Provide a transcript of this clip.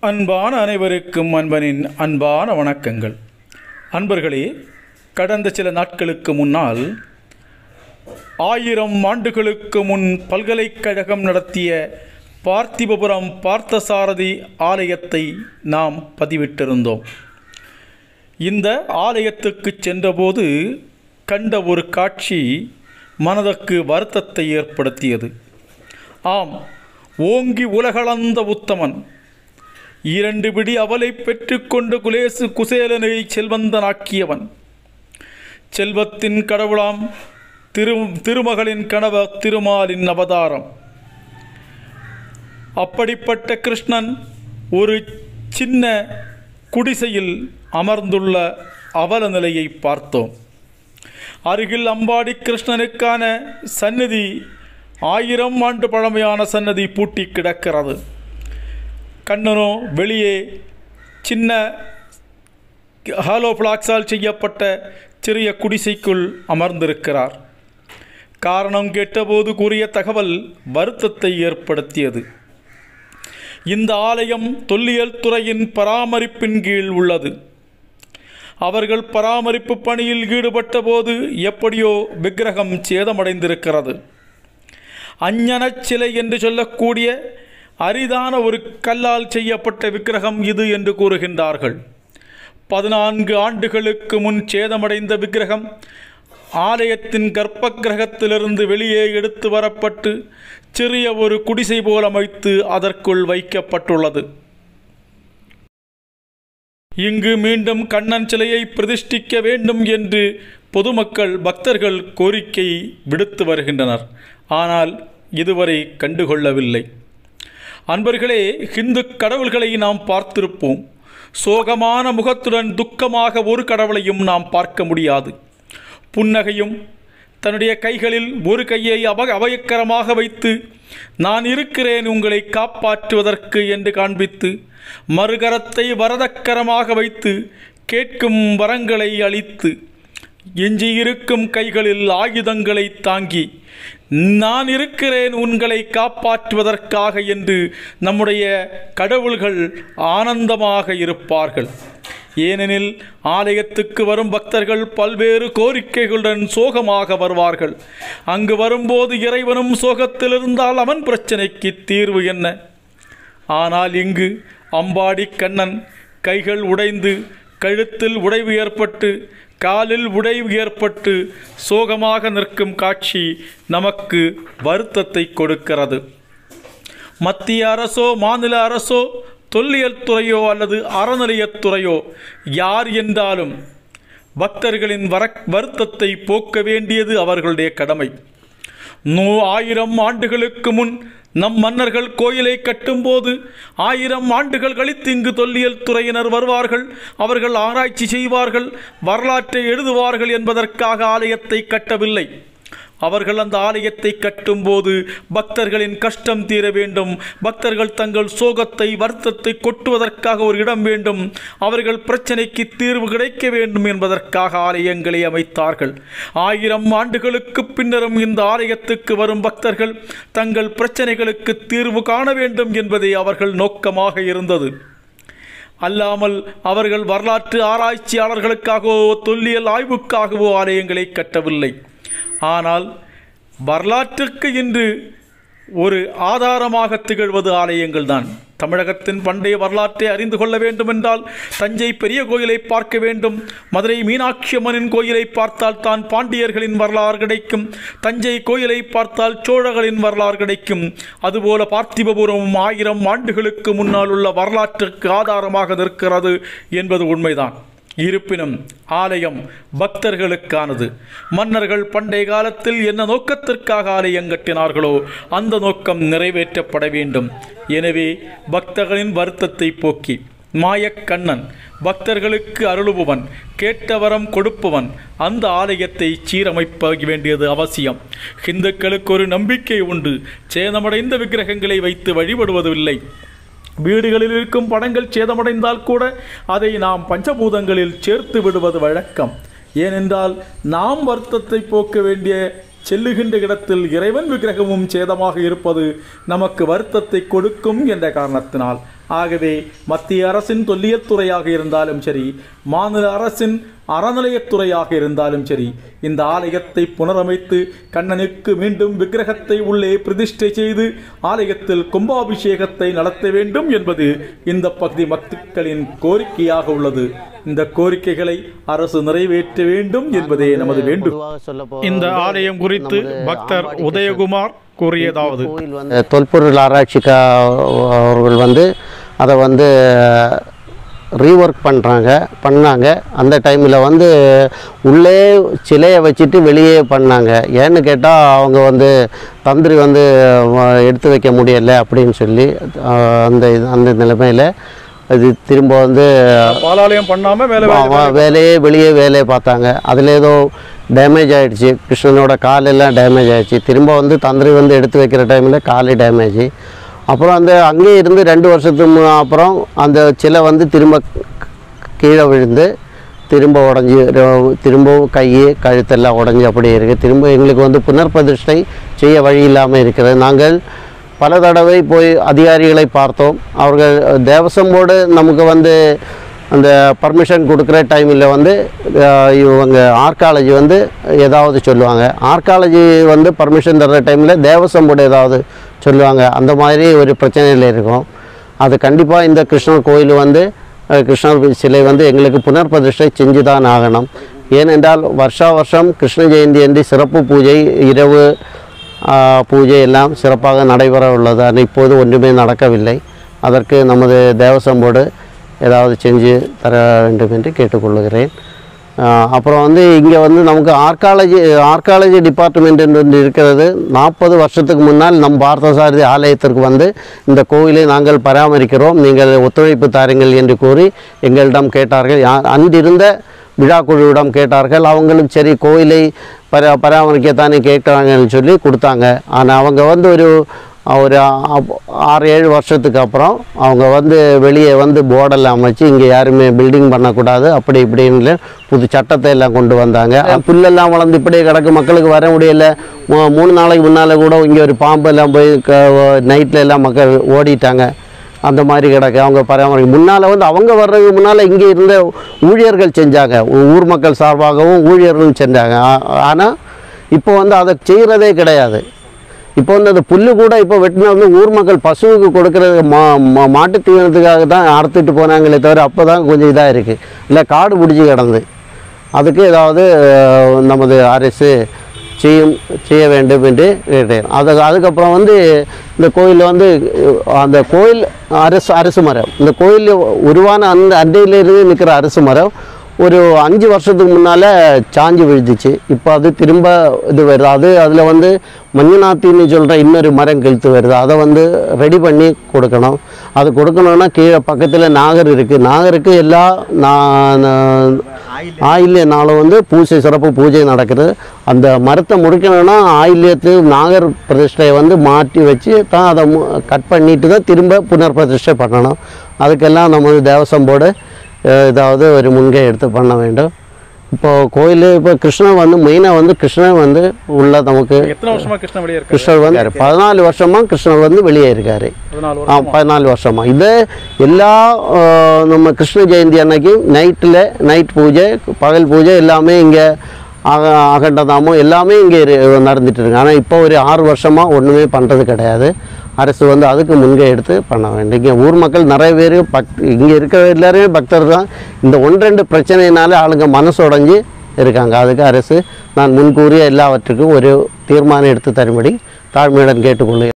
அன்பான அனைவருக்கும் அன்பனின் அன்பான வணக்கங்கள் அன்பர்களே கடந்த சில நாட்களுக்கு முன்னால் ஆயிரம் ஆண்டுகளுக்கு முன் பல்கலைக்கழகம் நடத்திய பார்த்திபபுரம் பார்த்தசாரதி ஆலயத்தை நாம் பதிவிட்டிருந்தோம் இந்த ஆலயத்துக்கு சென்றபோது கண்ட ஒரு காட்சி மனதுக்கு வருத்தத்தை ஏற்படுத்தியது ஆம் ஓங்கி உலகளந்த உத்தமன் இரண்டு பிடி அவலை பெற்றுக்கொண்டு குலேசு குசேலனை செல்வந்தனாக்கியவன் செல்வத்தின் கடவுளாம் திரு திருமகளின் கனவ திருமாலின் அவதாரம் அப்படிப்பட்ட கிருஷ்ணன் ஒரு சின்ன குடிசையில் அமர்ந்துள்ள அவல நிலையை பார்த்தோம் அருகில் அம்பாடி கிருஷ்ணனுக்கான சந்நிதி ஆயிரம் ஆண்டு பழமையான சன்னதி பூட்டி கிடக்கிறது கண்ணனோ வெளியே சின்ன ஹாலோ பிளாக்ஸால் செய்யப்பட்ட சிறிய குடிசைக்குள் அமர்ந்திருக்கிறார் காரணம் கேட்டபோது கூறிய தகவல் வருத்தத்தை ஏற்படுத்தியது இந்த ஆலயம் தொல்லியல் துறையின் பராமரிப்பின் கீழ் உள்ளது அவர்கள் பராமரிப்பு பணியில் ஈடுபட்ட போது எப்படியோ விக்கிரகம் சேதமடைந்திருக்கிறது அஞ்ஞனச் சிலை என்று சொல்லக்கூடிய அரிதான ஒரு கல்லால் செய்யப்பட்ட விக்கிரகம் இது என்று கூறுகின்றார்கள் பதினான்கு ஆண்டுகளுக்கு முன் சேதமடைந்த விக்கிரகம் ஆலயத்தின் கர்ப்ப கிரகத்திலிருந்து வெளியே எடுத்து வரப்பட்டு சிறிய ஒரு குடிசை போல் அமைத்து அதற்குள் வைக்கப்பட்டுள்ளது இங்கு மீண்டும் கண்ணன் சிலையை பிரதிஷ்டிக்க வேண்டும் என்று பொதுமக்கள் பக்தர்கள் கோரிக்கை விடுத்து வருகின்றனர் ஆனால் இதுவரை கண்டுகொள்ளவில்லை அன்பர்களே ஹிந்து கடவுள்களை நாம் பார்த்திருப்போம் சோகமான முகத்துடன் துக்கமாக ஒரு கடவுளையும் நாம் பார்க்க முடியாது புன்னகையும் தன்னுடைய கைகளில் ஒரு கையை அப அபயக்கரமாக வைத்து நான் இருக்கிறேன் உங்களை காப்பாற்றுவதற்கு என்று காண்பித்து மறுகரத்தை வரதக்கரமாக வைத்து கேட்கும் வரங்களை அளித்து எஞ்சியிருக்கும் கைகளில் ஆயுதங்களை தாங்கி நான் இருக்கிறேன் உங்களை காப்பாற்றுவதற்காக என்று நம்முடைய கடவுள்கள் ஆனந்தமாக இருப்பார்கள் ஏனெனில் ஆலயத்துக்கு வரும் பக்தர்கள் பல்வேறு கோரிக்கைகளுடன் சோகமாக வருவார்கள் அங்கு வரும்போது இறைவனும் சோகத்தில் இருந்தால் அவன் பிரச்சனைக்கு தீர்வு என்ன ஆனால் இங்கு அம்பாடி கண்ணன் கைகள் உடைந்து கழுத்தில் உடைவு ஏற்பட்டு காலில் உடைவு ஏற்பட்டு சோகமாக நிற்கும் காட்சி நமக்கு வருத்தத்தை கொடுக்கிறது மத்திய அரசோ மாநில அரசோ தொல்லியல் துறையோ அல்லது அறநிலையத்துறையோ யார் என்றாலும் பக்தர்களின் வர வருத்தத்தை போக்க வேண்டியது அவர்களுடைய கடமை நூ ஆயிரம் ஆண்டுகளுக்கு முன் நம் மன்னர்கள் கோயிலை கட்டும்போது ஆயிரம் ஆண்டுகள் கழித்து இங்கு தொல்லியல் துறையினர் வருவார்கள் அவர்கள் ஆராய்ச்சி செய்வார்கள் வரலாற்றை எழுதுவார்கள் என்பதற்காக ஆலயத்தை கட்டவில்லை அவர்கள் அந்த ஆலயத்தை கட்டும்போது பக்தர்களின் கஷ்டம் தீர வேண்டும் பக்தர்கள் தங்கள் சோகத்தை வருத்தத்தை கொட்டுவதற்காக ஒரு இடம் வேண்டும் அவர்கள் பிரச்சனைக்கு தீர்வு கிடைக்க வேண்டும் என்பதற்காக ஆலயங்களை அமைத்தார்கள் ஆயிரம் ஆண்டுகளுக்கு பின்னரும் இந்த ஆலயத்துக்கு வரும் பக்தர்கள் தங்கள் பிரச்சனைகளுக்கு தீர்வு காண வேண்டும் என்பதே அவர்கள் நோக்கமாக இருந்தது அல்லாமல் அவர்கள் வரலாற்று ஆராய்ச்சியாளர்களுக்காகவோ தொல்லியல் ஆய்வுக்காகவோ ஆலயங்களை கட்டவில்லை ஆனால் வரலாற்றுக்கு இன்று ஒரு ஆதாரமாக திகழ்வது ஆலயங்கள் தான் தமிழகத்தின் பண்டைய வரலாற்றை அறிந்து கொள்ள வேண்டுமென்றால் தஞ்சை பெரிய கோயிலை பார்க்க வேண்டும் மதுரை மீனாட்சி அம்மனின் கோயிலை பார்த்தால் தான் பாண்டியர்களின் வரலாறு கிடைக்கும் தஞ்சை கோயிலை பார்த்தால் சோழர்களின் வரலாறு கிடைக்கும் அதுபோல பார்த்திபபுரம் ஆயிரம் ஆண்டுகளுக்கு முன்னால் உள்ள வரலாற்றுக்கு ஆதாரமாக நிற்கிறது என்பது உண்மைதான் இருப்பினும் ஆலயம் பக்தர்களுக்கானது மன்னர்கள் பண்டைய காலத்தில் என்ன நோக்கத்திற்காக ஆலயம் கட்டினார்களோ அந்த நோக்கம் நிறைவேற்றப்பட வேண்டும் எனவே பக்தர்களின் வருத்தத்தை போக்கி மாயக்கண்ணன் பக்தர்களுக்கு அருளுபவன் கேட்டவரம் கொடுப்பவன் அந்த ஆலயத்தை சீரமைப்ப வேண்டியது அவசியம் ஹிந்துக்களுக்கு ஒரு நம்பிக்கை உண்டு சேதமடைந்த விக்கிரகங்களை வைத்து வழிபடுவதில்லை வீடுகளில் இருக்கும் படங்கள் சேதமடைந்தால் கூட அதை நாம் பஞ்சபூதங்களில் சேர்த்து விடுவது வழக்கம் ஏனென்றால் நாம் வருத்தத்தை போக்க வேண்டிய செல்லுகின்ற இடத்தில் இறைவன் விக்கிரகமும் சேதமாக இருப்பது நமக்கு வருத்தத்தை கொடுக்கும் என்ற காரணத்தினால் ஆகவே மத்திய அரசின் தொல்லியத்துறையாக இருந்தாலும் சரி மாநில அரசின் அறநிலையத்துறையாக இருந்தாலும் சரி இந்த ஆலயத்தை புனரமைத்து கண்ணனுக்கு மீண்டும் விக்கிரகத்தை உள்ளே பிரதிஷ்டை செய்து ஆலயத்தில் கும்பாபிஷேகத்தை நடத்த வேண்டும் என்பது இந்த பகுதி மக்களின் கோரிக்கையாக உள்ளது இந்த கோரிக்கைகளை அரசு நிறைவேற்ற வேண்டும் என்பதே நமது வேண்டும் பொதுவாக சொல்ல இந்த ஆலயம் குறித்து பக்தர் உதயகுமார் கூறியதாவது கோயில் வந்து தொல்பொருள் ஆராய்ச்சிக்கா அவர்கள் வந்து அதை வந்து ரீஒர்க் பண்ணுறாங்க பண்ணாங்க அந்த டைமில் வந்து உள்ளே சிலையை வச்சுட்டு வெளியே பண்ணாங்க ஏன்னு கேட்டால் அவங்க வந்து தந்திரி வந்து வ- எடுத்து வைக்க முடியலை அப்படின்னு சொல்லி அஹ், அந்த இது- அந்த நிலைமையில் அது திரும்ப வந்து பாலாலயம் பண்ணாம வேலை ஆமா, வேலையே வெளியே வேலையை பார்த்தாங்க அதில் ஏதோ டேமேஜ் ஆயிடுச்சு கிருஷ்ணனோட காலெல்லாம் டேமேஜ் ஆயிடுச்சு திரும்ப வந்து தந்திரி வந்து எடுத்து வைக்கிற டைமில் காலு டேமேஜ் அப்புறம் அந்த அங்கேயே இருந்து ரெண்டு வருஷத்துக்கு மு- அப்புறம் அந்த சிலை வந்து திரும்ப கீழே விழுந்து திரும்ப உடஞ்சி திரும்பவும் கை கழுத்தெல்லாம் உடஞ்சி அப்படியே இருக்குது திரும்ப எங்களுக்கு வந்து புனர்பிரதிஷ்டை செய்ய வழி இல்லாமல் இருக்கிறது நாங்கள் பல தடவை போய் அதிகாரிகளை பார்த்தோம் அவர்கள் தேவசம் போர்டு நமக்கு வந்து அந்த பர்மிஷன் கொடுக்குற டைமில் வந்து அஹ், இவங்க ஆர்காலஜி வந்து ஏதாவது சொல்லுவாங்க ஆர்காலஜி வந்து பர்மிஷன் தர்ற டைமில் தேவசம் போர்டு ஏதாவது சொல்லுவாங்க அந்த மாதிரி ஒரு பிரச்சனையில் இருக்கும் அது கண்டிப்பாக இந்த கிருஷ்ணர் கோயில் வந்து அஹ், கிருஷ்ணர் சிலை வந்து எங்களுக்கு புனர்பிரதிஷ்டை செஞ்சு தான் ஆகணும் ஏனென்றால் வருஷா வருஷம் கிருஷ்ண ஜெயந்தி அன்று சிறப்பு பூஜை இரவு ஆஹ், பூஜை எல்லாம் சிறப்பாக நடைபெற உள்ளது ஆனால் இப்போது ஒன்றுமே நடக்கவில்லை அதற்கு நமது தேவசம் போர்டு ஏதாவது செஞ்சு தர வேண்டும் என்று கேட்டுக்கொள்கிறேன் ஆஹ், அப்புறம் வந்து இங்கே வந்து நமக்கு ஆர்காலஜி ஆர்காலஜி டிபார்ட்மெண்ட் என்று ஒன்று இருக்கிறது நாற்பது வருஷத்துக்கு முன்னால் நம் பார்த்தசாரதி ஆலயத்திற்கு வந்து இந்த கோயிலை நாங்கள் பராமரிக்கிறோம் நீங்கள் ஒத்துழைப்பு தாருங்கள் என்று கூறி எங்களிடம் கேட்டார்கள் யா- அன்றிருந்த விழா குழுவிடம் கேட்டார்கள் அவங்களும் சரி கோயிலை பரா பராமரிக்கத்தானே கேட்குறாங்கன்னு சொல்லி கொடுத்தாங்க ஆனால் அவங்க வந்து ஒரு ஒரு ஆ- ஆறு ஏழு வருஷத்துக்கு அப்புறம் அவங்க வந்து வெளியே வந்து போர்டெல்லாம் அமைச்சு இங்கே யாருமே பில்டிங் பண்ணக்கூடாது அப்படி இப்படின்னு புது சட்டத்தை எல்லாம் கொண்டு வந்தாங்க புல்லெல்லாம் வளர்ந்து இப்படியே கிடக்கு மக்களுக்கு வர முடியல மூ- மூணு நாளைக்கு முன்னால் கூட இங்கே ஒரு பாம்பு எல்லாம் போய் நைட்டில் எல்லாம் மக்கள் ஓடிட்டாங்க அந்த மாதிரி கிடக்கு அவங்க பராமரி முன்னால் வந்து அவங்க வர்றதுக்கு முன்னால் இங்கே இருந்த ஊழியர்கள் செஞ்சாங்க ஊ- ஊர் மக்கள் சார்பாகவும் ஊழியர்களும் செஞ்சாங்க ஆனால் இப்போ வந்து அதை செய்கிறதே கிடையாது இப்போ வந்து அந்த புல்லு கூட இப்போ வெட்டினா வந்து ஊர் மக்கள் பசுவுக்கு கொடுக்கறது மா மா- மாட்டுத் தீவனத்துக்காக தான் அறுத்துட்டு போனாங்களே தவிர அப்போ தான் கொஞ்சம் இதாக இருக்குது இல்லை காடு பிடிச்சி கிடந்து அதுக்கு ஏதாவது அஹ், நமது அரசு செய்யும் செய்ய வேண்டும் என்று கேட்டேன் அது அதுக்கப்புறம் வந்து இந்த கோயிலில் வந்து அஹ், அந்த கோயில் அரசு அரசு மரம் இந்த கோயில் உருவான அந்த அன்றையிலிருந்து நிற்கிற அரசு மரம் ஒரு அஞ்சு வருஷத்துக்கு முன்னால் சாஞ்சு விழுந்துச்சு இப்போ அது திரும்ப இது வருது அது அதில் வந்து மஞ்சநாத்தின்னு சொல்கிற இன்னொரு மரம் கெழுத்து வருது அதை வந்து ரெடி பண்ணி கொடுக்கணும் அது கொடுக்கணுன்னா கீழே பக்கத்தில் நாகர் இருக்குது நாகருக்கு எல்லா நான் ஆயில்ய நாளும் வந்து பூஜை சிறப்பு பூஜை நடக்குது அந்த மரத்தை முடிக்கணும்னா ஆயில்யத்து நாகர் பிரதிஷ்டையை வந்து மாற்றி வச்சு தான் அதை கட் பண்ணிட்டு தான் திரும்ப புனர் பிரதிஷ்டை பண்ணணும் அதுக்கெல்லாம் நமது தேவசம் போர்டு அஹ், ஏதாவது ஒரு முன்கை எடுத்து பண்ண வேண்டும் இப்போ கோயில் இப்போ கிருஷ்ணன் வந்து மெயினாக வந்து கிருஷ்ணன் வந்து உள்ள நமக்கு எத்தனை வருஷமா கிருஷ்ணன் வெளியே இருக்கு கிருஷ்ணர் வந்து பதினாலு வருஷமாக கிருஷ்ணர் வந்து வெளியே இருக்காரு பதினாலு ஆ பதினாலு வருஷமா இது எல்லா ஆஹ், நம்ம கிருஷ்ண ஜெயந்தி அன்னைக்கு நைட்டில் நைட் பூஜை பகல் பூஜை எல்லாமே இங்கே அக அகண்டதாமம் எல்லாமே இங்கே நடந்துட்டு இருக்கு ஆனால் இப்போ ஒரு ஆறு வருஷமாக ஒன்றுமே பண்ணுறது கிடையாது அரசு வந்து அதுக்கு முன்கை எடுத்து பண்ண வேண்டும் இங்கே ஊர் மக்கள் நிறைய பேர் பக் இங்கே இருக்கிற எல்லாருமே பக்தர் தான் இந்த ஒன்று ரெண்டு பிரச்சனையினால ஆளுங்க மனசு உடைஞ்சு இருக்காங்க அதுக்கு அரசு நான் முன்கூறிய எல்லாவற்றுக்கும் ஒரு தீர்மானம் எடுத்து தரும்படி தாழ்மையுடன் கேட்டுக்கொள்கிறேன்